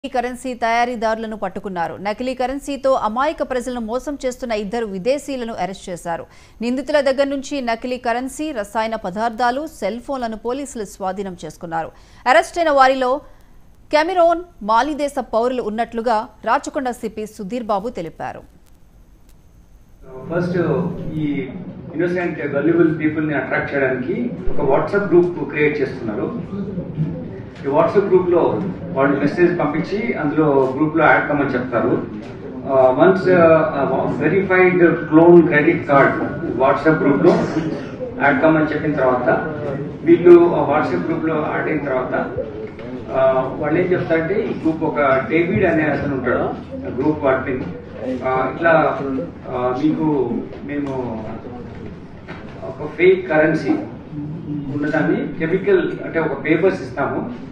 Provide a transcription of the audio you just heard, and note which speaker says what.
Speaker 1: నకిలీ కరెన్సీ తయారీదారులను పట్టుకున్నారు నకిలీ కరెన్సీతో అమాయక ప్రజలను మోసం చేస్తున్న ఇద్దరు విదేశీయులను అరెస్ట్ చేశారు నిందితుల దగ్గర నుంచి నకిలీ కరెన్సీ రసాయన పదార్థాలు సెల్ ఫోన్లను పోలీసులు స్వాధీనం చేసుకున్నారు అరెస్ట్ అయిన వారిలో కెమెరోన్ మాలి దేశ పౌరులు ఉన్నట్లుగా రాచకొండ సిపి సుధీర్ బాబు తెలిపారు
Speaker 2: ఫస్ట్ ఈ ఇన్నోసెంట్ గల్యుబుల్ పీపుల్ ని అట్రాక్ట్ చేయడానికి ఒక వాట్సాప్ గ్రూప్ క్రియేట్ చేస్తున్నారు ఈ వాట్సాప్ గ్రూప్ లో వాళ్ళు మెసేజ్ పంపించి అందులో గ్రూప్ లో యాడ్ కమ్మని చెప్తారు once verified clone credit card WhatsApp group లో యాడ్ కమ్మని చెప్పిన తర్వాత వీళ్ళు వాట్సాప్ గ్రూప్ లో యాడ్ అయిన తర్వాత ఆ, వాళ్ళు ఏం చెప్తారంటే ఈ గ్రూప్ ఒక డేవిడ్ అనే అతను ఉంటాడు గ్రూప్ అడ్మిన్ ఆ, ఇట్లా ఆ, మీకు మేము ఒక ఫేక్ కరెన్సీ ఉన్నదాన్ని కెమికల్ అంటే ఒక పేపర్స్ ఇస్తాము